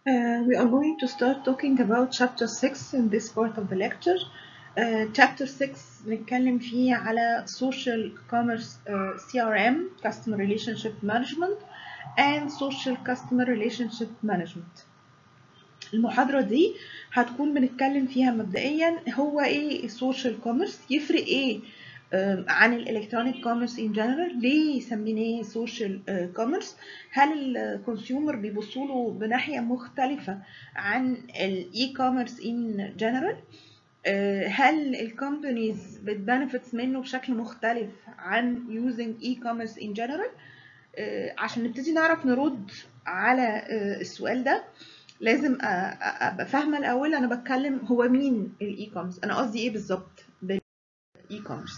Uh, we are going to start talking about chapter 6 in this part of the lecture. Uh, chapter 6 بنتكلم فيه على social commerce uh, CRM customer relationship management and social customer relationship management. المحاضرة دي هتكون بنتكلم فيها مبدئيا هو ايه السوشيال كوميرس يفرق ايه آه، عن الالكترونيك كوميرس ان جنرال ليه سميناه سوشيال كوميرس هل الكونسيومر بيبصوا له بناحيه مختلفه عن الاي كوميرس ان جنرال هل الكومبانيز بتبنفيتس منه بشكل مختلف عن using اي كوميرس ان جنرال عشان نبتدي نعرف نرد على آه، السؤال ده لازم أ- أ- ابقى فاهمه الاول انا بتكلم هو مين الاي كوميرس انا قصدي ايه بالظبط بالاي كوميرس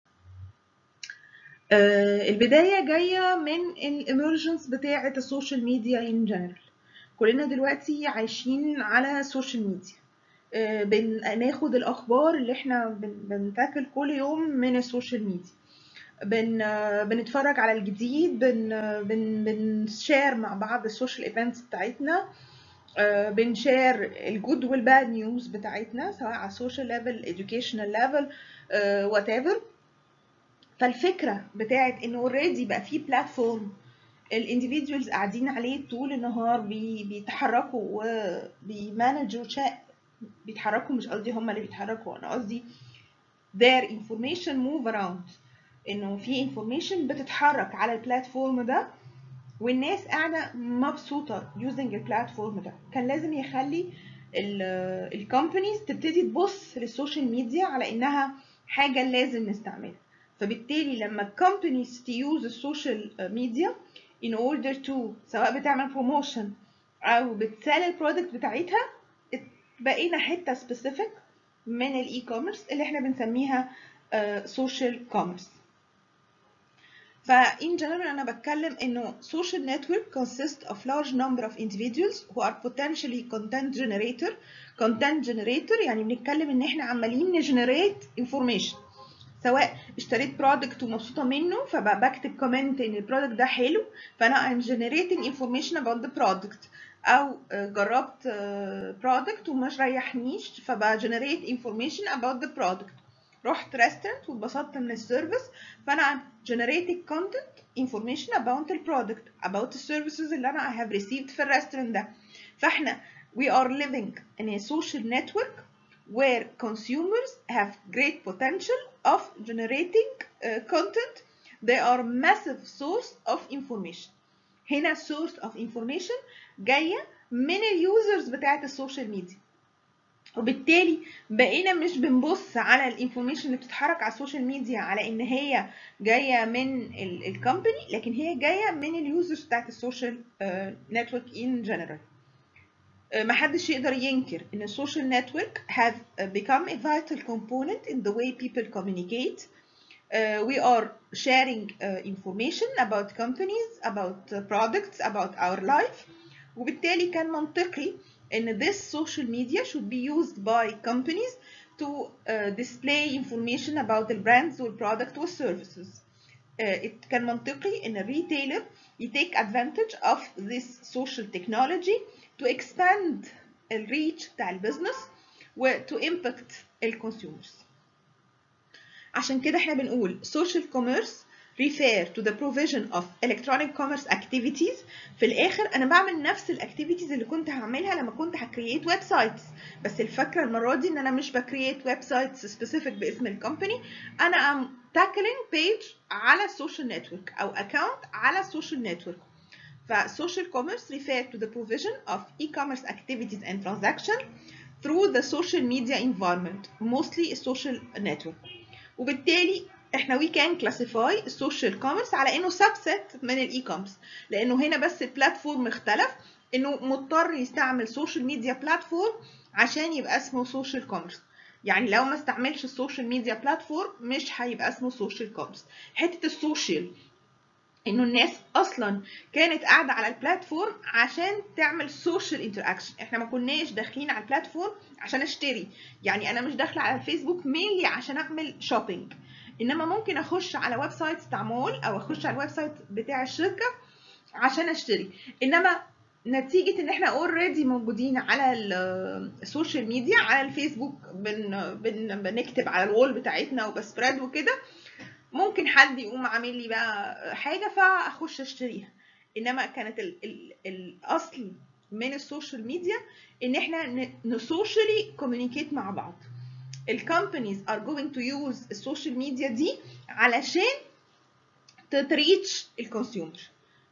آه، البداية جاية من الاميرجنس بتاعة السوشيال ميديا ان جنرال كلنا دلوقتي عايشين على السوشيال ميديا آه، بناخد الاخبار اللي احنا بن- بنتاكل كل يوم من السوشيال ميديا بن آه، بنتفرج على الجديد بن آه، بن بنشير مع بعض السوشيال ايفنتس بتاعتنا آه، بنشير الجود والباد نيوز بتاعتنا سواء على السوشيال ليفل educational ليفل وات ايفر فالفكره بتاعت ان اوريدي بقى في بلاتفورم الانديفيدوالز قاعدين عليه طول النهار بي بيتحركوا وبيمانجوا شاء بيتحركوا مش قصدي هم اللي بيتحركوا انا قصدي their information move around انه في information بتتحرك على البلاتفورم ده والناس قاعده مبسوطه using البلاتفورم ده كان لازم يخلي الكومبانيز تبتدي تبص للسوشيال ميديا على انها حاجه لازم نستعملها فبالتالي لما companies تيوز السوشيال ميديا in order to سواء بتعمل بروموشن او بتسال البرودكت بتاعتها بقينا حته سبيسيفيك من الاي كوميرس اللي احنا بنسميها سوشيال كوميرس فإن general أنا بتكلم إنه social network consists of large number of individuals who are potentially content generator content generator يعني بنتكلم إن إحنا عمالين نجنريت information سواء اشتريت برودكت ومبسوطة منه فبكتب كومنت إن البرودكت ده حلو فأنا I'm generating information about the product أو آه، جربت برودكت ومش ريحنيش فبجنريت information about the product رحت ريستورانت واتبسطت من السيرفيس فانا generating content information about the product about the services اللي انا I have received في الريستورانت ده فاحنا we are living in a social network where consumers have great potential of generating uh, content they are massive source of information هنا source of information جاية من اليوزرز بتاعت السوشيال ميديا وبالتالي بقينا مش بنبص على الانفورميشن اللي بتتحرك على السوشيال ميديا على ان هي جايه من الكومباني لكن هي جايه من اليوزرز بتاعت السوشيال نتورك ان جنرال محدش يقدر ينكر ان السوشيال نتورك have uh, become a vital component in the way people communicate Uh, we are sharing uh, information about companies, about uh, products, about our life. وبالتالي كان منطقي ان this social media should be used by companies to uh, display information about the brands والproduct والservices. Uh, it كان منطقي ان الريتيلر يتيك advantage of this social technology to expand الريتش بتاع البيزنس و to impact الكونسيومرز. عشان كده احنا بنقول social commerce refer to the provision of electronic commerce activities في الاخر انا بعمل نفس الاكتيفيتيز اللي كنت هعملها لما كنت هكرييت ويب سايتس بس الفكره المره دي ان انا مش بكرييت ويب سايتس سبيسيفيك باسم الكومباني انا ام tackling page على السوشيال نتورك او account على السوشيال نتورك فسوشيال commerce refer to the provision of e-commerce activities and transaction through the social media environment mostly a social network وبالتالي احنا we can classify السوشيال كوميرس على انه subset من الاي كوميرس لانه هنا بس البلاتفورم اختلف انه مضطر يستعمل سوشيال ميديا بلاتفورم عشان يبقى اسمه سوشيال كوميرس يعني لو ما استعملش السوشيال ميديا بلاتفورم مش هيبقى اسمه سوشيال كوميرس حته السوشيال انه الناس اصلا كانت قاعده على البلاتفورم عشان تعمل سوشيال انتراكشن احنا ما كناش داخلين على البلاتفورم عشان اشتري يعني انا مش داخله على الفيسبوك مينلي عشان اعمل شوبينج انما ممكن اخش على ويب سايت بتاع مول او اخش على الويب سايت بتاع الشركه عشان اشتري انما نتيجة ان احنا اوريدي موجودين على السوشيال ميديا على الفيسبوك بن بن بنكتب على الوول بتاعتنا وبسبريد وكده ممكن حد يقوم عامل لي بقى حاجة فاخش اشتريها انما كانت ال ال الاصل من السوشيال ميديا ان احنا نسوشيالي كوميونيكيت مع بعض الكومبانيز ار جوينج تو يوز السوشيال ميديا دي علشان تريتش الكونسيومر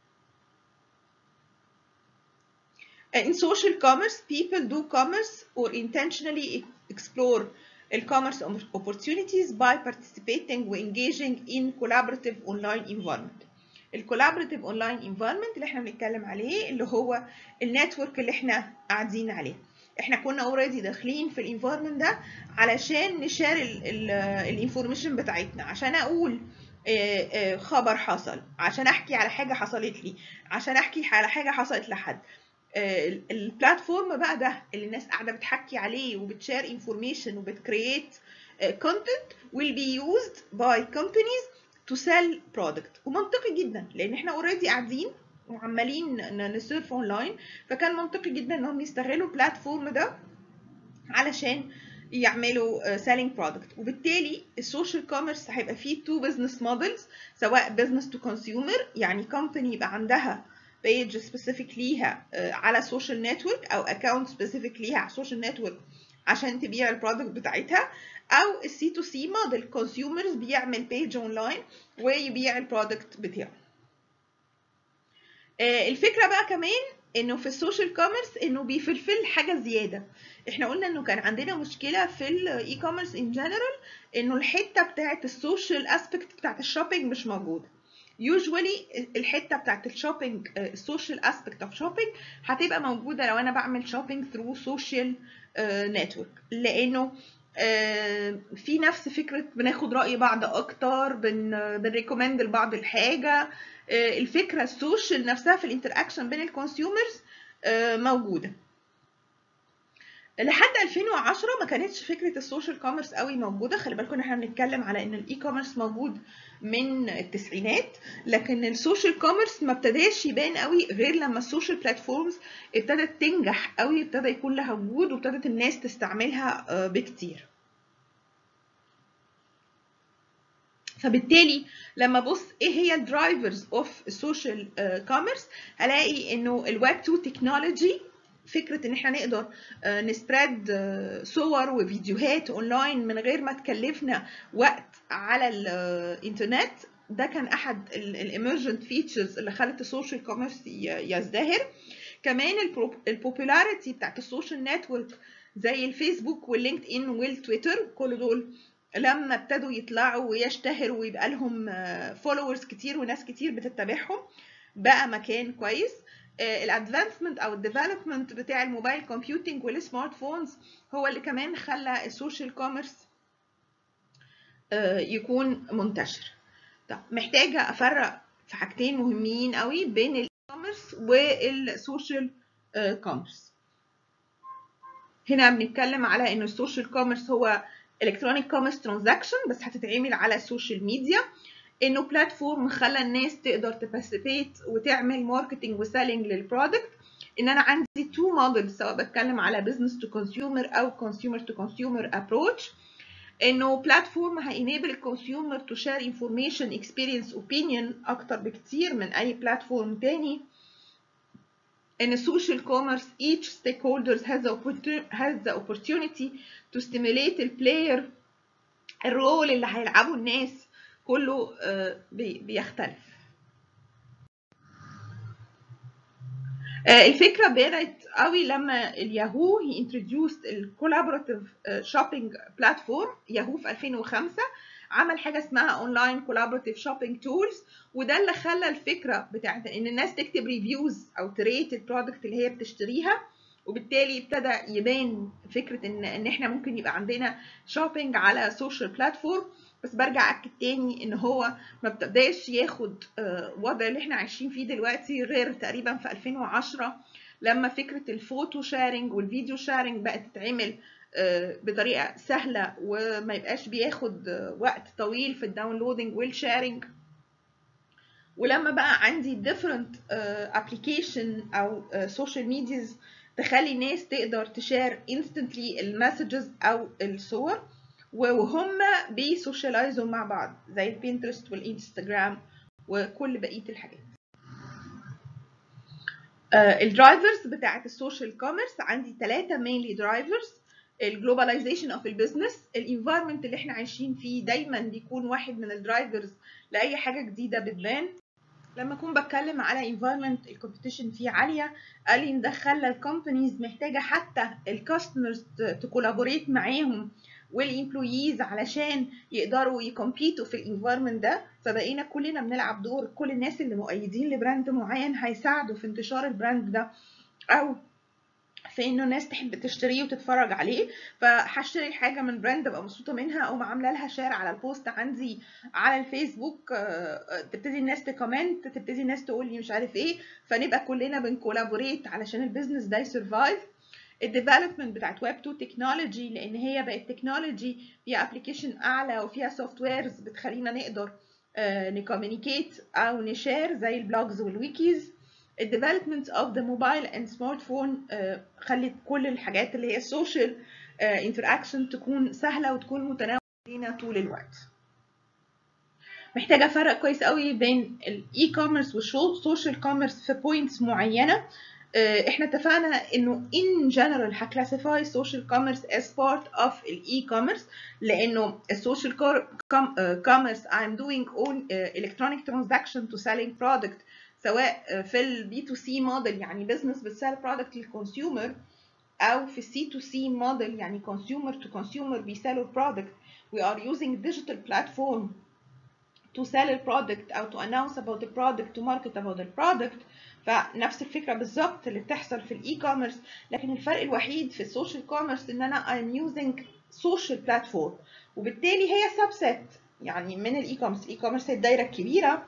in social commerce people do commerce or intentionally explore commerce opportunities by participating و engaging in collaborative online environment الكولابريتيف اونلاين انفايرمنت اللي احنا بنتكلم عليه اللي هو النتورك اللي احنا قاعدين عليه احنا كنا اوريدي داخلين في الانفايرمنت ده علشان نشار الانفورميشن بتاعتنا عشان اقول خبر حصل عشان احكي على حاجه حصلت لي عشان احكي على حاجه حصلت لحد البلاتفورم بقى ده اللي الناس قاعده بتحكي عليه وبتشير انفورميشن وبتكريت كونتنت will be used by companies to sell product ومنطقي جدا لان احنا اوريدي قاعدين وعمالين نسيرف اونلاين فكان منطقي جدا انهم يستغلوا البلاتفورم ده علشان يعملوا سيلينج برودكت وبالتالي السوشيال كوميرس هيبقى فيه تو بزنس مودلز سواء بزنس تو كونسيومر يعني كومباني يبقى عندها بيج سبيسيفيك ليها على سوشيال نتورك او اكونت سبيسيفيك ليها على السوشيال نتورك عشان تبيع البرودكت بتاعتها او السي تو سي موديل كونسيومرز بيعمل بيج اونلاين ويبيع البرودكت بتاعه الفكره بقى كمان انه في السوشيال كوميرس انه بيفلفل حاجه زياده احنا قلنا انه كان عندنا مشكله في الاي كوميرس ان جنرال انه الحته بتاعه السوشيال اسبكت بتاعه الشوبينج مش موجوده يوجوالي الحته بتاعت الشوبينج السوشيال اسبكت اوف شوبينج هتبقى موجوده لو انا بعمل شوبينج ثرو سوشيال نتورك لانه في نفس فكره بناخد راي بعض اكتر بن بنريكومند لبعض الحاجه الفكره السوشيال نفسها في الانتراكشن بين الكونسيومرز موجوده لحد 2010 ما كانتش فكره السوشيال كوميرس قوي موجوده خلي بالكم احنا بنتكلم على ان الاي كوميرس موجود من التسعينات لكن السوشيال كوميرس ما ابتداش يبان قوي غير لما السوشيال بلاتفورمز ابتدت تنجح قوي ابتدى يكون لها وجود وابتدت الناس تستعملها بكتير فبالتالي لما ابص ايه هي الدرايفرز اوف السوشيال كوميرس هلاقي انه الويب 2 تكنولوجي فكره ان احنا نقدر نسبريد صور وفيديوهات اونلاين من غير ما تكلفنا وقت على الانترنت ده كان احد الاميرجنت فيتشرز اللي خلت السوشيال كوميرس يزدهر كمان البوبولاريتي بتاعت السوشيال نتورك زي الفيسبوك واللينكد ان والتويتر كل دول لما ابتدوا يطلعوا ويشتهروا ويبقى لهم فولورز كتير وناس كتير بتتبعهم بقى مكان كويس الادفانسمنت او الديفلوبمنت بتاع الموبايل كومبيوتنج والسمارت فونز هو اللي كمان خلى السوشيال كوميرس يكون منتشر طب محتاجه افرق في حاجتين مهمين قوي بين الاي كوميرس والسوشيال كوميرس هنا بنتكلم على ان السوشيال كوميرس هو الكترونيك كوميرس ترانزاكشن بس هتتعمل على السوشيال ميديا انه بلاتفورم خلى الناس تقدر تباسيفيت وتعمل ماركتنج وسيلينج للبرودكت ان انا عندي تو موديل سواء بتكلم على بزنس تو كونسيومر او كونسيومر تو كونسيومر ابروتش انه بلاتفورم هينيبل الكونسيومر تو شير انفورميشن اكسبيرينس اوبينيون اكتر بكتير من اي بلاتفورم تاني ان السوشيال كوميرس each stakeholders has the has the opportunity to stimulate البلاير الرول اللي هيلعبه الناس كله بيختلف الفكره بدات قوي لما الياهو هي انتروديوست الكولابوراتيف شوبينج بلاتفورم ياهو في 2005 عمل حاجه اسمها اونلاين كولابوراتيف شوبينج تولز وده اللي خلى الفكره بتاعت ان الناس تكتب ريفيوز او تريت البرودكت اللي هي بتشتريها وبالتالي ابتدى يبان فكره ان ان احنا ممكن يبقى عندنا شوبينج على سوشيال بلاتفورم بس برجع اكد تاني ان هو ما ابتداش ياخد وضع اللي احنا عايشين فيه دلوقتي غير تقريبا في 2010 لما فكره الفوتو شيرنج والفيديو شيرنج بقت تتعمل بطريقه سهله وما يبقاش بياخد وقت طويل في الداونلودنج والشيرنج ولما بقى عندي different uh, application او uh, social medias تخلي الناس تقدر تشير instantly المسجز او الصور وهم بيسوشيالايزوا مع بعض زي البينترست والانستجرام وكل بقيه الحاجات الدرايفرز بتاعت السوشيال كوميرس عندي ثلاثه مينلي درايفرز الجلوباليزيشن اوف البيزنس الانفايرمنت اللي احنا عايشين فيه دايما بيكون واحد من الدرايفرز لاي حاجه جديده بتبان لما اكون بتكلم على environment الكومبيتيشن فيه عاليه قال لي ان ده خلى الكومبانيز محتاجه حتى الكاستمرز تكولابوريت معاهم والامبلويز علشان يقدروا يكمبيتوا في الانفايرمنت ده فبقينا كلنا بنلعب دور كل الناس اللي مؤيدين لبراند معين هيساعدوا في انتشار البراند ده او في انه الناس تحب تشتريه وتتفرج عليه فهشتري حاجه من براند ابقى مبسوطه منها او عامله لها شير على البوست عندي على الفيسبوك تبتدي الناس تكومنت تبتدي الناس تقول لي مش عارف ايه فنبقى كلنا بنكولابوريت علشان البيزنس ده يسرفايف الديفلوبمنت بتاعت ويب 2 تكنولوجي لان هي بقت تكنولوجي فيها ابلكيشن اعلى وفيها سوفت ويرز بتخلينا نقدر نكومينيكيت او نشير زي البلوجز والويكيز الديفلوبمنت اوف ذا موبايل اند سمارت فون خلت كل الحاجات اللي هي السوشيال انتراكشن تكون سهله وتكون متناوله لينا طول الوقت محتاجه افرق كويس قوي بين الاي كوميرس والسوشيال كوميرس في بوينتس معينه احنا اتفقنا انه in general هكلاسيفاي social commerce as part of الاي commerce لانه السوشيال commerce I'm doing own electronic transaction to selling product سواء في البي تو سي موديل يعني بزنس بتسال برودكت للكونسيومر او في السي تو سي موديل يعني كونسيومر تو كونسيومر بيسالوا البرودكت we are using digital platform to sell a product او to announce about the product to market about the product فنفس الفكره بالظبط اللي بتحصل في الاي كوميرس لكن الفرق الوحيد في السوشيال كوميرس ان انا I'm using social platform وبالتالي هي سبست يعني من الاي كوميرس الاي كوميرس هي الدايره الكبيره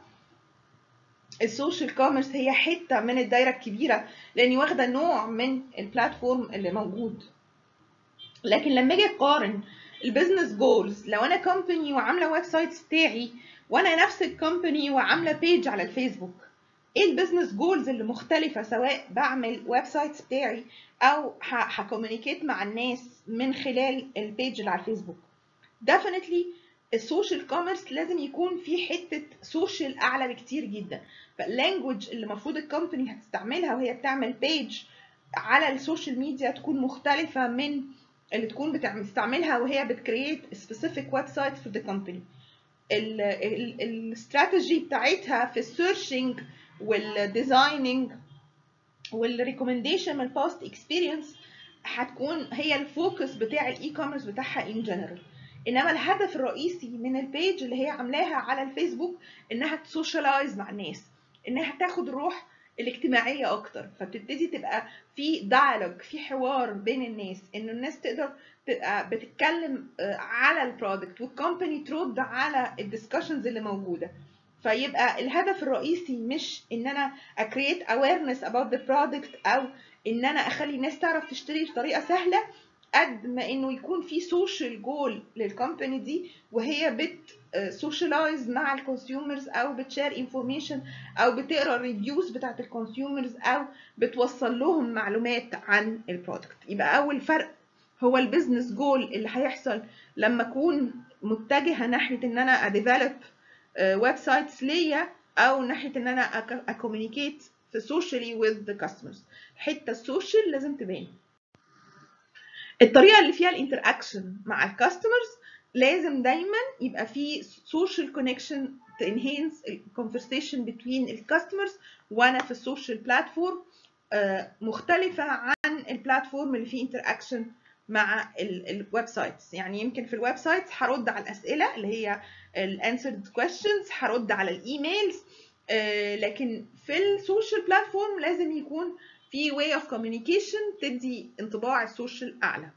السوشيال كوميرس هي حته من الدايره الكبيره لاني واخده نوع من البلاتفورم اللي موجود لكن لما اجي اقارن البيزنس جولز لو انا كومباني وعامله ويب سايت بتاعي وانا نفس الكومباني وعامله بيج على الفيسبوك ايه البيزنس جولز اللي مختلفه سواء بعمل ويب سايت بتاعي او هكومينيكيت مع الناس من خلال البيج اللي على الفيسبوك definitely السوشيال كوميرس لازم يكون في حته سوشيال اعلى بكتير جدا فاللانجوج اللي المفروض الكومباني هتستعملها وهي بتعمل بيج على السوشيال ميديا تكون مختلفه من اللي تكون بتستعملها وهي بتكريت سبيسيفيك ويب سايت فور ذا كومباني الاستراتيجي بتاعتها في السيرشنج والديزايننج والريكومنديشن من البوست اكسبيرينس هتكون هي الفوكس بتاع الاي كوميرس بتاعها ان جنرال انما الهدف الرئيسي من البيج اللي هي عاملاها على الفيسبوك انها تسوشيالايز مع الناس انها تاخد روح الاجتماعيه اكتر فبتبتدي تبقى في دايالوج في حوار بين الناس انه الناس تقدر تبقى بتتكلم على البرودكت والكومباني ترد على الدiscussions اللي موجوده فيبقى الهدف الرئيسي مش ان انا اكريت awareness about the product او ان انا اخلي الناس تعرف تشتري بطريقه سهله قد ما انه يكون في سوشيال جول للكومباني دي وهي بت سوشيالايز مع الكونسيومرز او بتشير انفورميشن او بتقرا الريفيوز بتاعت الكونسيومرز او بتوصل لهم معلومات عن البرودكت يبقى اول فرق هو البيزنس جول اللي هيحصل لما اكون متجهه ناحيه ان انا اديفلوب ويب سايتس ليا او ناحيه ان انا اكومينيكيت في سوشيالي وذ ذا كاستمرز الحته السوشيال لازم تبان الطريقه اللي فيها الانتراكشن مع الكاستمرز لازم دايما يبقى في social connection to enhance الكونفرسيشن between الكاستمرز وانا في السوشيال بلاتفورم مختلفه عن البلاتفورم اللي فيه انتراكشن مع الويب سايتس يعني يمكن في الويب سايتس هرد على الاسئله اللي هي الانسرد كويستشنز هرد على الايميلز لكن في السوشيال بلاتفورم لازم يكون في way of communication تدي انطباع السوشيال اعلى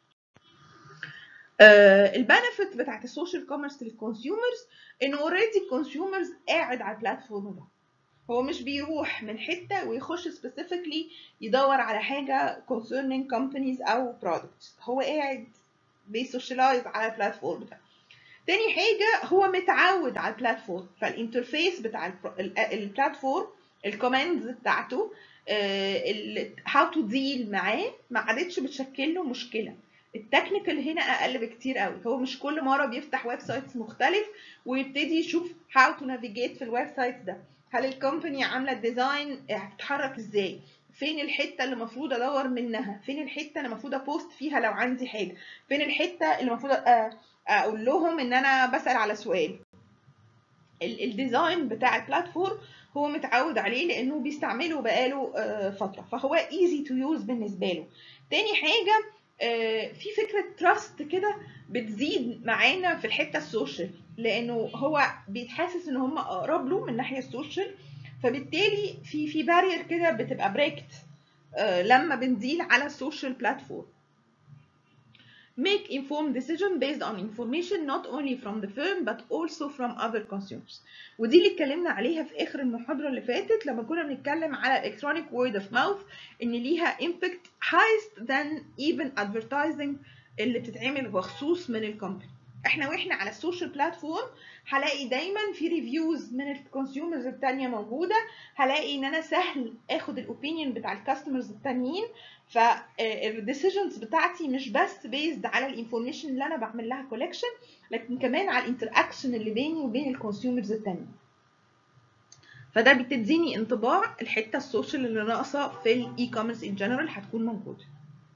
البنفيت بتاعت السوشيال كوميرس للكونسيومرز ان اوريدي الكونسيومرز قاعد على البلاتفورم ده هو مش بيروح من حته ويخش سبيسيفيكلي يدور على حاجه concerning companies او products هو قاعد بيسوشيالايز على البلاتفورم ده تاني حاجه هو متعود على البلاتفورم فالانترفيس بتاع البلاتفورم الكوماندز بتاعته هاو تو ديل معاه ما عادتش بتشكل له مشكله التكنيكال هنا اقل بكتير قوي هو مش كل مره بيفتح ويب سايتس مختلف ويبتدي يشوف هاو تو نافيجيت في الويب سايت ده هل الكومباني عامله الديزاين هتتحرك ازاي فين الحته اللي المفروض ادور منها فين الحته اللي المفروض ابوست فيها لو عندي حاجه فين الحته اللي المفروض اقول لهم ان انا بسال على سؤال الديزاين بتاع البلاتفورم هو متعود عليه لانه بيستعمله بقاله فتره فهو ايزي تو يوز بالنسبه له تاني حاجه في فكره تراست كده بتزيد معانا في الحته السوشيال لانه هو بيتحسس ان هم اقرب له من الناحيه السوشيال فبالتالي في في بارير كده بتبقى بريكت لما بنديل على السوشيال بلاتفورم make informed decision based on information not only from the firm but also from other consumers ودي اللي اتكلمنا عليها في اخر المحاضره اللي فاتت لما كنا بنتكلم على electronic word of mouth ان ليها impact highest than even advertising اللي بتتعمل بخصوص من الكومباني احنا واحنا على السوشيال بلاتفورم هلاقي دايما في ريفيوز من الكونسيومرز التانية موجودة هلاقي ان انا سهل اخد الاوبينيون بتاع الكاستمرز التانيين فالديسيجنز بتاعتي مش بس بيزد على الانفورميشن اللي انا بعمل لها كولكشن لكن كمان على الانتراكشن اللي بيني وبين الكونسيومرز التانيين فده بتديني انطباع الحته السوشيال اللي ناقصه في الاي كوميرس ان جنرال هتكون موجوده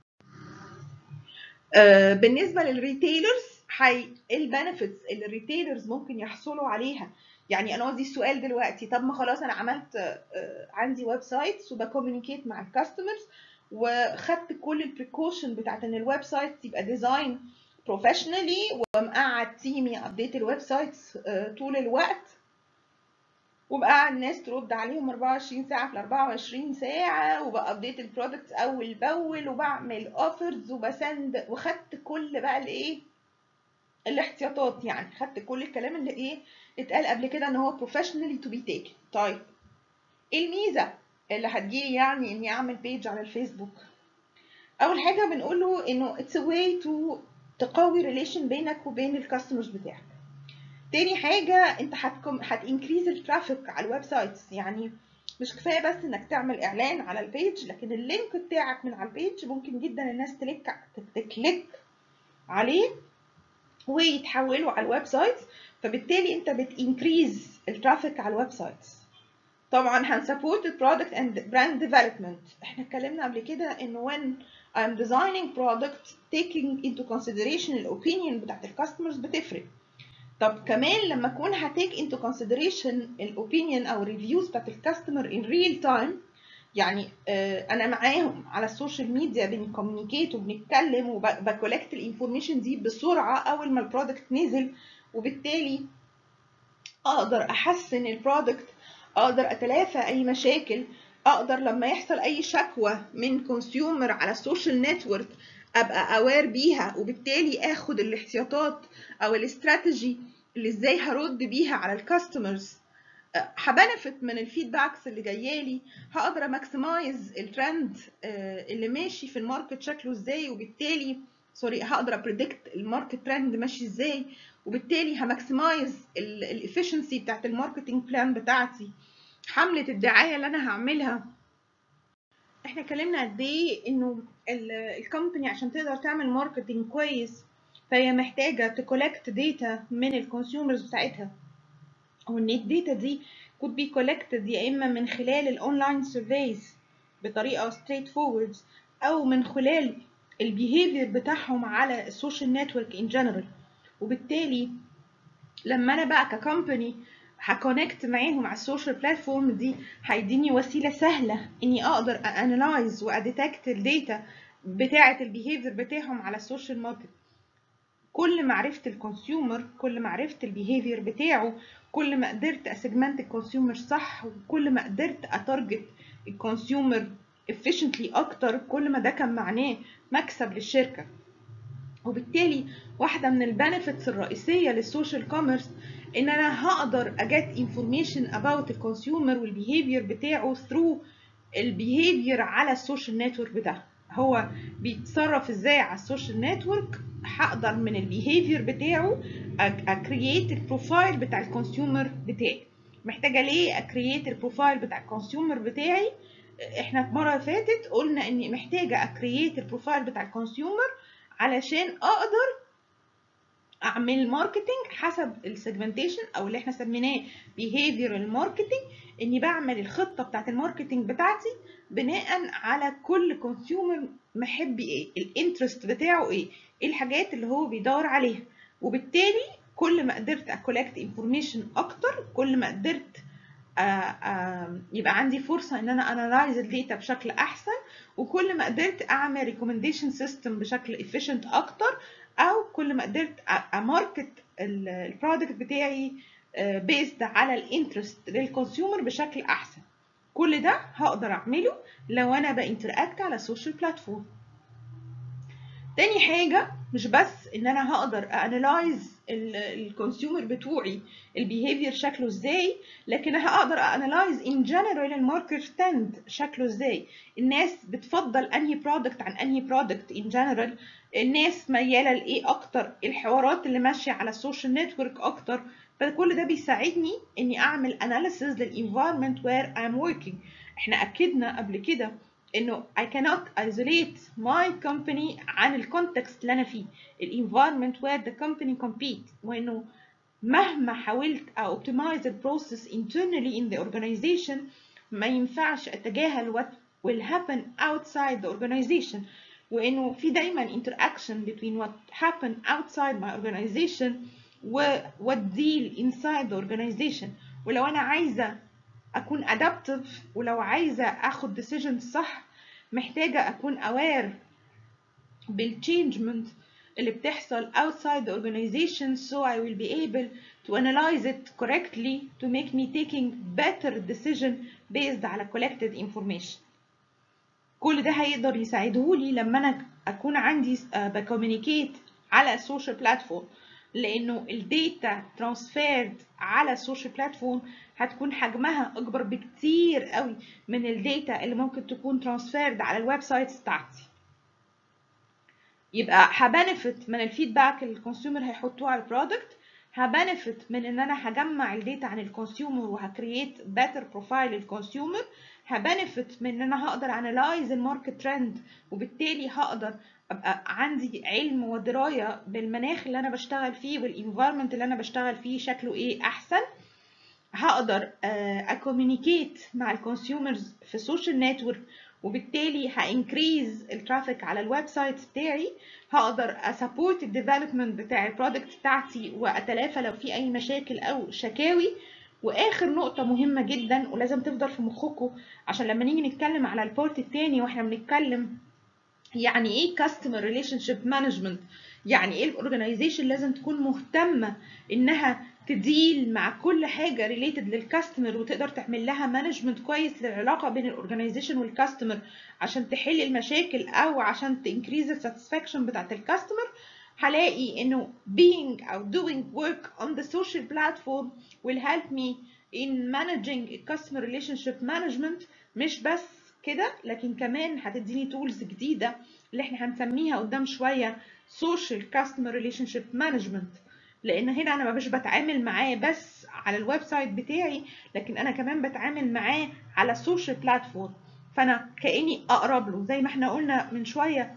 آه بالنسبه للريتيلرز حي البنفيتس اللي الريتيلرز ممكن يحصلوا عليها يعني انا قصدي السؤال دلوقتي طب ما خلاص انا عملت آه عندي ويب سايتس وبكوميونيكيت مع الكاستمرز وخدت كل البريكوشن بتاعت ان الويب سايت يبقى ديزاين بروفيشنالي ومقعد تيمي ابديت الويب سايتس طول الوقت وبقى الناس ترد عليهم 24 ساعه في 24 ساعه وبابديت البرودكتس اول باول وبعمل اوفرز وبسند وخدت كل بقى الايه الاحتياطات يعني خدت كل الكلام اللي ايه اتقال قبل كده ان هو بروفيشنالي تو بي تيكن طيب ايه الميزه اللي هتجيلي يعني اني اعمل بيج على الفيسبوك اول حاجه بنقول له انه اتس واي تو تقوي ريليشن بينك وبين الكاستمرز بتاعك تاني حاجه انت هتكم هتنكريز الترافيك على الويب سايتس يعني مش كفايه بس انك تعمل اعلان على البيج لكن اللينك بتاعك من على البيج ممكن جدا الناس تلك تكليك عليه ويتحولوا على الويب سايتس فبالتالي انت بتنكريز الترافيك على الويب سايتس طبعا هنسبورت البرودكت اند براند ديفلوبمنت احنا اتكلمنا قبل كده انه when I'm designing product taking into consideration الاوبينيون بتاعت الكاستمرز بتفرق طب كمان لما اكون هتيك into consideration الاوبينيون او الريفيوز بتاعت الكاستمر in real time يعني آه انا معاهم على السوشيال ميديا بنكوميونيكيت وبنتكلم وبكولكت الانفورميشن دي بسرعه اول ما البرودكت نزل وبالتالي اقدر احسن البرودكت اقدر اتلافى اي مشاكل اقدر لما يحصل اي شكوى من كونسيومر على السوشيال نتورك ابقى اوير بيها وبالتالي اخد الاحتياطات او الاستراتيجي اللي ازاي هرد بيها على الكاستمرز هبنفت من الفيدباكس اللي جايالي هقدر اماكسمايز الترند اللي ماشي في الماركت شكله ازاي وبالتالي سوري هقدر ابريدكت الماركت ترند ماشي ازاي وبالتالي هماكسمايز الافشنسي بتاعت الماركتنج بلان بتاعتي حمله الدعايه اللي انا هعملها احنا اتكلمنا قد ايه انه الكومباني عشان تقدر تعمل ماركتنج كويس فهي محتاجه تكولكت داتا من الكونسيومرز بتاعتها وان الداتا دي could be collected يا اما من خلال الاونلاين سيرفيز بطريقه ستريت فورورد او من خلال البيهيفير بتاعهم على السوشيال نتورك ان جنرال وبالتالي لما انا بقى ككومباني هكونكت معاهم على السوشيال بلاتفورم دي هيديني وسيله سهله اني اقدر انالايز واديتكت الداتا بتاعه البيهيفير بتاعهم على السوشيال ماركت كل ما عرفت الكونسيومر كل ما عرفت البيهيفير بتاعه كل ما قدرت اسجمنت الكونسيومر صح وكل ما قدرت اتارجت الكونسيومر efficiently اكتر كل ما ده كان معناه مكسب للشركه وبالتالي واحده من البنفيتس الرئيسيه للسوشيال كوميرس ان انا هقدر اجت انفورميشن اباوت الكونسيومر والبيهيفير بتاعه ثرو البيهيفير على السوشيال نتورك بتاعه هو بيتصرف ازاي على السوشيال نتورك هقدر من البيهيفير بتاعه اكرييت البروفايل بتاع الكونسيومر بتاعي محتاجه ليه اكرييت البروفايل بتاع الكونسيومر بتاعي احنا في مره فاتت قلنا اني محتاجه اكرييت البروفايل بتاع الكونسيومر علشان اقدر اعمل ماركتنج حسب السيجمنتيشن او اللي احنا سميناه behavioral marketing اني بعمل الخطه بتاعت الماركتنج بتاعتي بناء على كل كونسيومر محب ايه الانترست بتاعه ايه ايه الحاجات اللي هو بيدور عليها وبالتالي كل ما قدرت اكولكت انفورميشن اكتر كل ما قدرت آآ آآ يبقى عندي فرصه ان انا انالايز الداتا بشكل احسن وكل ما قدرت اعمل ريكومنديشن سيستم بشكل efficient اكتر او كل ما قدرت اماركت البرودكت بتاعي بيزد على الانترست للكونسيومر بشكل احسن كل ده هقدر اعمله لو انا بانتراكت على السوشيال بلاتفورم تاني حاجة مش بس ان انا هقدر انالايز الكونسيومر بتوعي البيهيفير شكله ازاي لكن هقدر انالايز ان جنرال الماركت ترند شكله ازاي الناس بتفضل انهي برودكت عن انهي برودكت ان جنرال الناس مياله لايه اكتر الحوارات اللي ماشيه على السوشيال نتورك اكتر فكل ده بيساعدني اني اعمل اناليسز للانفايرمنت وير I'm working احنا اكدنا قبل كده انه I cannot isolate my company عن الكونتكست اللي انا فيه الانفايرمنت where the company compete وانه مهما حاولت optimize the process internally in the organization ما ينفعش اتجاهل what will happen outside the organization وانه في دايما interaction between what happen outside my organization و what deal inside the organization ولو انا عايزه اكون adaptive ولو عايزه اخد decisions صح محتاجه اكون aware بالchangement اللي بتحصل outside the organization so I will be able to analyze it correctly to make me taking better decision based على collected information كل ده هيقدر يساعدهولي لما انا اكون عندي بكوميونيكيت على السوشيال بلاتفورم لانه الداتا ترانسفيرد على السوشيال بلاتفورم هتكون حجمها اكبر بكتير قوي من الداتا اللي ممكن تكون ترانسفيرد على الويب سايتس بتاعتي يبقى هبنفت من الفيدباك اللي الكونسيومر هيحطوه على البرودكت هبنفت من ان انا هجمع الداتا عن الكونسيومر وهكرييت باتر بروفايل للكونسيومر هبنفت من ان انا هقدر انالايز الماركت ترند وبالتالي هقدر ابقى عندي علم ودرايه بالمناخ اللي انا بشتغل فيه والانفايرمنت اللي انا بشتغل فيه شكله ايه احسن هقدر اكوميونيكيت مع الكونسيومرز في السوشيال نتورك وبالتالي هانكريز الترافيك على الويب سايت بتاعي هقدر اسبورت الديفلوبمنت بتاع البرودكت بتاعتي واتلافى لو في اي مشاكل او شكاوي واخر نقطه مهمه جدا ولازم تفضل في مخكم عشان لما نيجي نتكلم على البورت التاني واحنا بنتكلم يعني ايه كاستمر ريليشن شيب مانجمنت يعني ايه الاورجنايزيشن لازم تكون مهتمه انها تديل مع كل حاجه ريليتد للكاستمر وتقدر تعمل لها مانجمنت كويس للعلاقه بين الاورجنايزيشن والكاستمر عشان تحل المشاكل او عشان تنكريز الساتسفاكشن بتاعت الكاستمر هلاقي انه being او doing work on the social platform will help me in managing customer relationship management مش بس كده لكن كمان هتديني تولز جديدة اللي احنا هنسميها قدام شوية social customer relationship management لان هنا انا مش بتعامل معاه بس على الويب سايت بتاعي لكن انا كمان بتعامل معاه على السوشيال بلاتفورم فانا كاني اقرب له زي ما احنا قلنا من شويه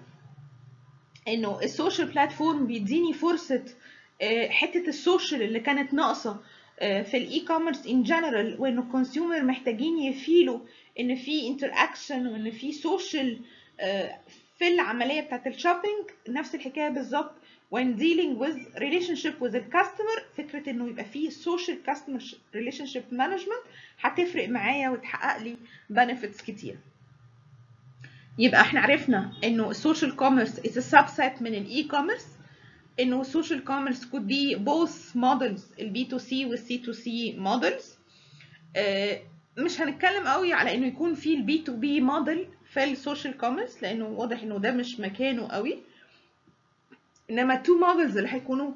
انه السوشيال بلاتفورم بيديني فرصه حته السوشيال اللي كانت ناقصه في الاي كوميرس ان جنرال وان الكونسيومر محتاجين يفيلوا ان في انتراكشن وان في سوشيال في العمليه بتاعت الشوبينج نفس الحكايه بالظبط when dealing with relationship with the customer فكرة انه يبقى فيه social customer relationship management هتفرق معايا وتحقق لي benefits كتير يبقى احنا عرفنا انه social commerce is a subset من الاي commerce انه social commerce could be both models البي تو سي والسي تو سي models اه مش هنتكلم قوي على انه يكون في البي تو بي موديل في السوشيال كوميرس لانه واضح انه ده مش مكانه قوي انما تو مودلز اللي هيكونوا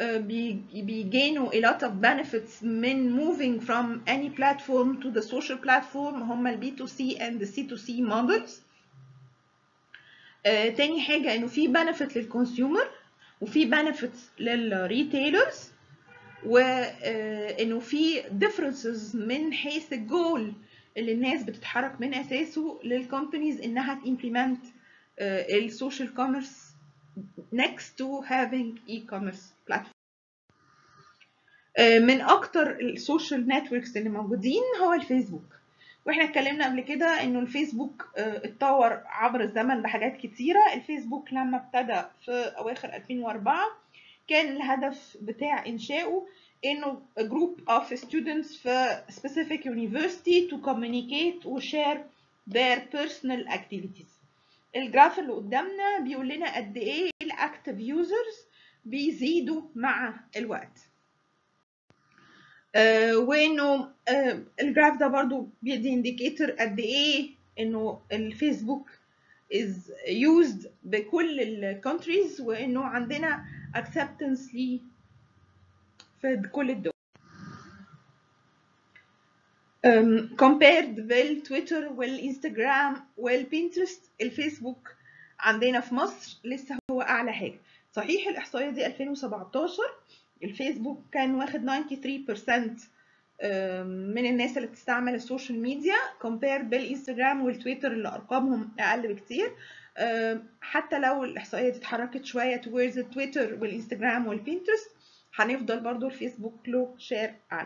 بيجينوا a lot of benefits من moving from any platform to the social platform هم ال B2C and the C2C models آه تاني حاجه انه في بنفيت للكونسيومر وفي بنفيتس للريتيلرز وانه في differences من حيث الجول اللي الناس بتتحرك من اساسه للكومبانيز انها تimplement السوشيال كوميرس next to having e-commerce platform من اكتر السوشيال نتوركس اللي موجودين هو الفيسبوك واحنا اتكلمنا قبل كده انه الفيسبوك اتطور عبر الزمن بحاجات كتيره الفيسبوك لما ابتدى في اواخر 2004 كان الهدف بتاع انشائه انه group of students في specific university to communicate و share their personal activities الجراف اللي قدامنا بيقول لنا قد ايه الاكتف يوزرز بيزيدوا مع الوقت آه وانه آه الجراف ده برضو بيدي انديكيتور قد ايه انه الفيسبوك is used بكل الكونتريز وانه عندنا acceptance ليه في كل الدول um, compared بالتويتر والانستجرام والبينترست الفيسبوك عندنا في مصر لسه هو اعلى حاجه صحيح الاحصائيه دي 2017 الفيسبوك كان واخد 93% من الناس اللي بتستعمل السوشيال ميديا كومبير بالانستجرام والتويتر اللي ارقامهم اقل بكتير حتى لو الاحصائيه دي اتحركت شويه towards التويتر والانستجرام والبينترست هنفضل برضو الفيسبوك له شير اعلى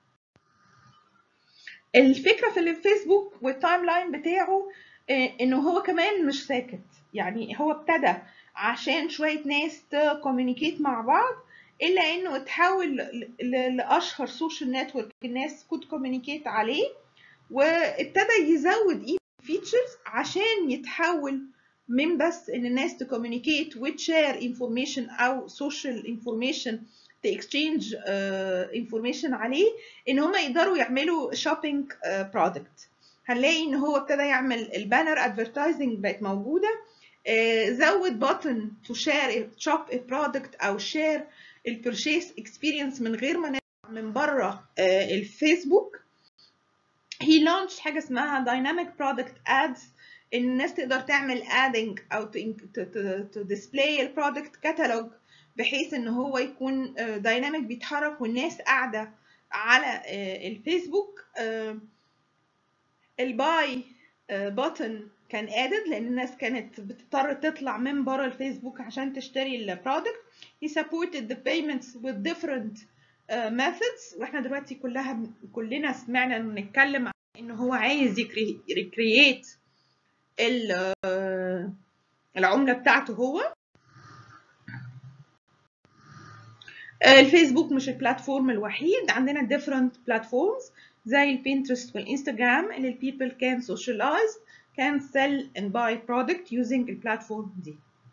الفكره في الفيسبوك والتايم لاين بتاعه انه هو كمان مش ساكت يعني هو ابتدى عشان شويه ناس تكومينيكيت مع بعض الا انه اتحول لاشهر سوشيال نتورك الناس كود كومينيكيت عليه وابتدى يزود ايه فيتشرز عشان يتحول من بس ان الناس تكومينيكيت وتشير انفورميشن او سوشيال انفورميشن تاكسشينج انفورميشن عليه ان هم يقدروا يعملوا شوبينج برودكت هنلاقي ان هو ابتدى يعمل البانر ادفرتايزنج بقت موجوده زود بutton to share shop a product او share البرشيس اكسبيرينس من غير ما نطلع من بره الفيسبوك هي لانش حاجه اسمها دايناميك برودكت ادز ان الناس تقدر تعمل ادنج او تديسبلاي البرودكت كاتالوج بحيث ان هو يكون دايناميك بيتحرك والناس قاعده على الفيسبوك الباي بutton كان ادد لان الناس كانت بتضطر تطلع من بره الفيسبوك عشان تشتري البرودكت he supported the payments with different uh, methods واحنا دلوقتي كلها كلنا سمعنا انه نتكلم عن انه هو عايز يكرييت العمله بتاعته هو الفيسبوك مش البلاتفورم الوحيد عندنا different platforms زي البينترست والانستجرام اللي البيبل كان socialize can sell and buy product using البلاتفورم دي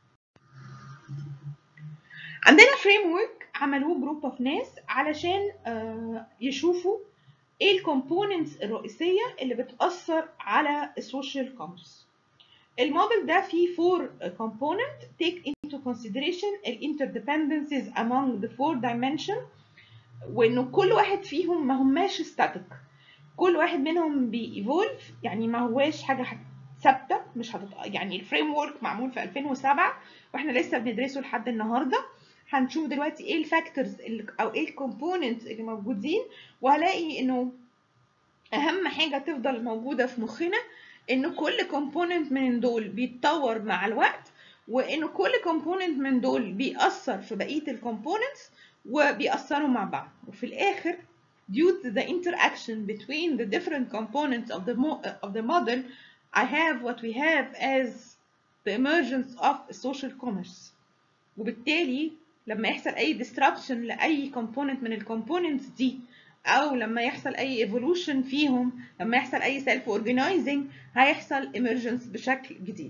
عندنا فريم ورك عملوه جروب اوف ناس علشان يشوفوا ايه الكومبوننتس الرئيسيه اللي بتاثر على السوشيال كوميرس الموديل ده فيه فور component take into consideration الانترديبندنسز among the four dimension وانه كل واحد فيهم ما هماش static كل واحد منهم بييفولف يعني ما هواش حاجه ثابته مش هتط... يعني الفريم ورك معمول في 2007 واحنا لسه بندرسه لحد النهارده هنشوف دلوقتي ايه الفاكتورز او ايه الكومبوننتس اللي موجودين وهلاقي انه اهم حاجه تفضل موجوده في مخنا انه كل كومبوننت من دول بيتطور مع الوقت وانه كل كومبوننت من دول بيأثر في بقيه الكومبوننتس وبيأثروا مع بعض وفي الاخر due to the interaction between the different components of the, mo of the model, I have what we have as the emergence of social commerce. وبالتالي لما يحصل أي disruption لأي component من الكومبوننتس دي أو لما يحصل أي evolution فيهم لما يحصل أي self organizing هيحصل emergence بشكل جديد.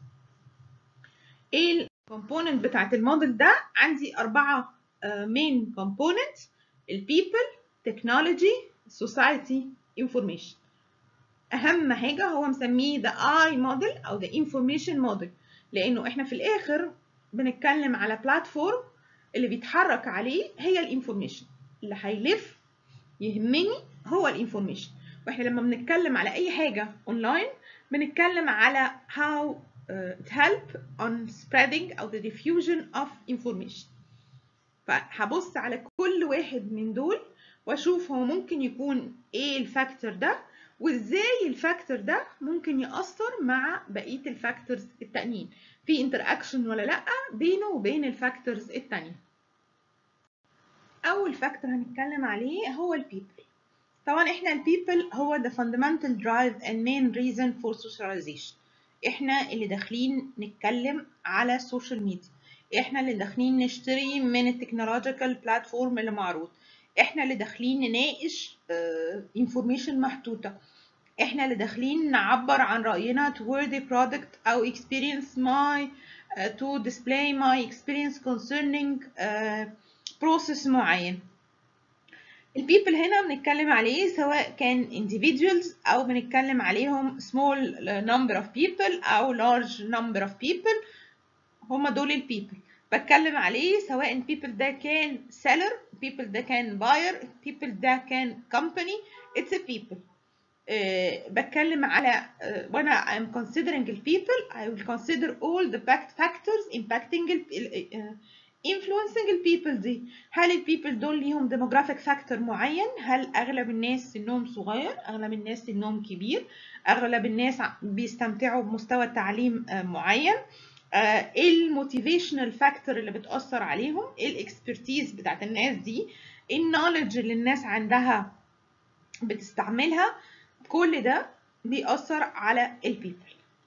إيه الكومبوننت بتاعت الموديل ده؟ عندي أربعة main components البيبل technology society information اهم حاجه هو مسميه the I model او the information model لانه احنا في الاخر بنتكلم على بلاتفورم اللي بيتحرك عليه هي الانفورميشن اللي هيلف يهمني هو الانفورميشن واحنا لما بنتكلم على اي حاجه اونلاين بنتكلم على how uh, help on spreading أو the diffusion of information فهبص على كل واحد من دول واشوف هو ممكن يكون ايه الفاكتور ده وازاي الفاكتور ده ممكن يأثر مع بقية الفاكتورز التانيين في انتر اكشن ولا لا بينه وبين الفاكتورز التانية اول فاكتور هنتكلم عليه هو البيبل طبعا احنا البيبل هو the fundamental drive and main reason for socialization احنا اللي داخلين نتكلم على السوشيال ميديا احنا اللي داخلين نشتري من التكنولوجيكال بلاتفورم اللي معروض احنا اللي داخلين نناقش انفورميشن محطوطه احنا اللي داخلين نعبر عن راينا toward a product او experience my uh, to display my experience concerning uh, process معين البيبل هنا بنتكلم عليه سواء كان individuals او بنتكلم عليهم small number of people او large number of people هما دول البيبل بتكلم عليه سواء البيبل ده كان seller people ده كان buyer people ده كان company it's a people uh, بتكلم على uh, when I am considering the people I will consider all the factors impacting uh, influencing البيبل دي هل البيبل دول ليهم demographic factor معين هل اغلب الناس سنهم صغير اغلب الناس سنهم كبير اغلب الناس بيستمتعوا بمستوى تعليم معين ايه الموتيفيشنال فاكتور اللي بتاثر عليهم ايه الاكسبرتيز بتاعت الناس دي ايه النولج اللي الناس عندها بتستعملها كل ده بيأثر على البيبل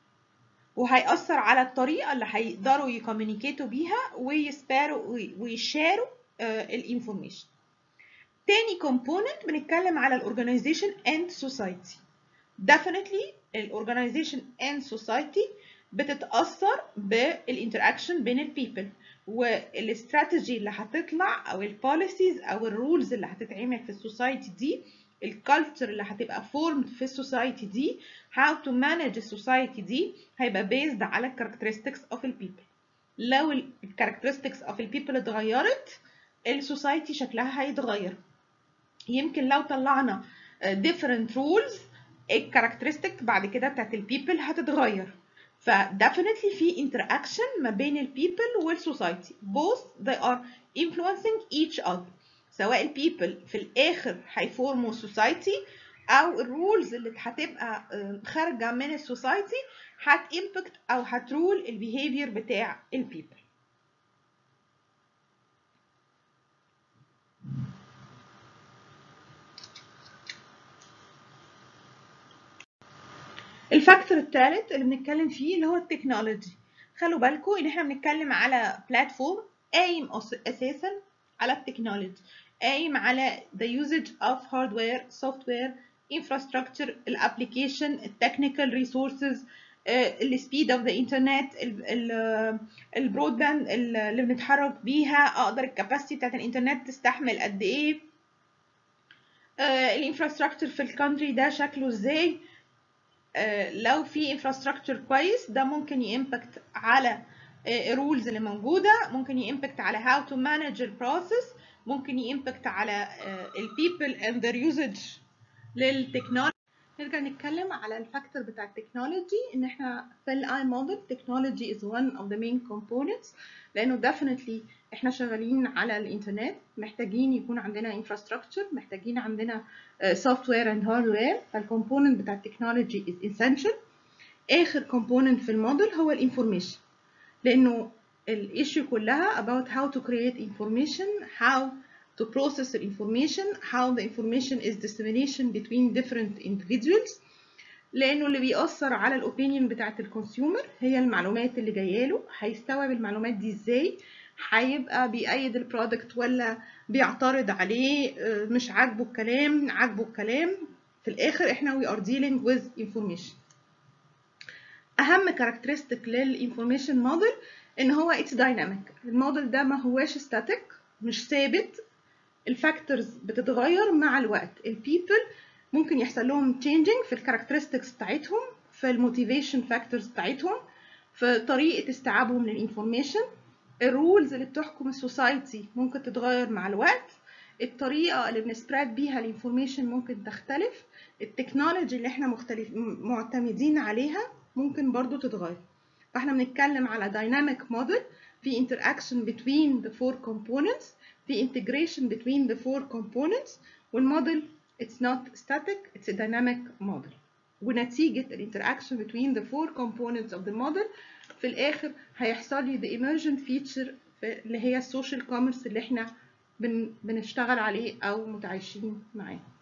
وهيأثر على الطريقة اللي هيقدروا يكومينيكيتوا بيها ويسباروا ويشاروا الانفورميشن تاني كومبوننت بنتكلم على الاورجانيزيشن اند سوسايتي definitely الاورجانيزيشن اند سوسايتي بتتأثر بالانتراكشن بين البيبل والاستراتيجي اللي هتطلع او البوليسيز او الرولز اللي هتتعمل في السوسايتي دي الكالتشر اللي هتبقى فورمد في السوسايتي دي how to manage السوسايتي دي هيبقى based على الكاركترستكس اوف البيبل لو الكاركترستكس اوف البيبل اتغيرت السوسايتي شكلها هيتغير يمكن لو طلعنا different rules الكاركترستك بعد كده بتاعت البيبل هتتغير ف definitely في interaction ما بين البيبل والسوسايتي both they are influencing each other سواء البيبل في الاخر هيفورموا سوسايتي او الرولز اللي هتبقى خارجه من السوسايتي هتimpact او هترول البيهيفير بتاع البيبل الفاكتور الثالث اللي بنتكلم فيه اللي هو التكنولوجي خلوا بالكم ان احنا بنتكلم على بلاتفورم قايم اساسا على التكنولوجي قايم على the usage of hardware software infrastructure الابلكيشن التكنيكال ريسورسز السبيد اوف ذا انترنت البرود باند اللي بنتحرك بيها اقدر الكاباسيتي بتاعت الانترنت تستحمل قد ايه الانفراستراكشر في الكونتري ده شكله ازاي لو في انفراستراكشر كويس ده ممكن يمباكت على الرولز اللي موجوده ممكن يمباكت على how to manage البروسيس ممكن يمباكت على البيبل and their usage للتكنولوجي نرجع نتكلم على الفاكتور بتاع التكنولوجي ان احنا في الاي موديل تكنولوجي is one of the main components لانه definitely احنا شغالين على الانترنت محتاجين يكون عندنا infrastructure محتاجين عندنا سوفت وير اند هاردوير فالكومبوننت بتاع التكنولوجي is essential اخر كومبوننت في الموديل هو الانفورميشن لانه الايشيو كلها about how to create information how to process the information how the information is dissemination between different individuals لانه اللي بيأثر على الاوبينيون بتاعت الكونسيومر هي المعلومات اللي جايه له هيستوعب المعلومات دي ازاي هيبقى بيأيد البرودكت ولا بيعترض عليه مش عاجبه الكلام عاجبه الكلام في الاخر احنا we are dealing with information اهم كاركترستيك للانفورميشن موديل ان هو اتس دايناميك الموديل ده ما هواش ستاتيك مش ثابت الفاكتورز بتتغير مع الوقت البيبل ممكن يحصل لهم changing في الكاركترستكس بتاعتهم في الموتيفيشن فاكتورز بتاعتهم في طريقه استيعابهم للانفورميشن الرولز اللي بتحكم السوسايتي ممكن تتغير مع الوقت الطريقه اللي بنسبريد بيها الانفورميشن ممكن تختلف التكنولوجي اللي احنا مختلف معتمدين عليها ممكن برضو تتغير فاحنا بنتكلم على dynamic model في interaction between the four components في integration between the four components والموديل it's not static it's a dynamic model ونتيجة الانتراكشن between the four components of the model في الآخر هيحصل لي the emergent feature اللي هي السوشيال كوميرس اللي احنا بن بنشتغل عليه أو متعايشين معاه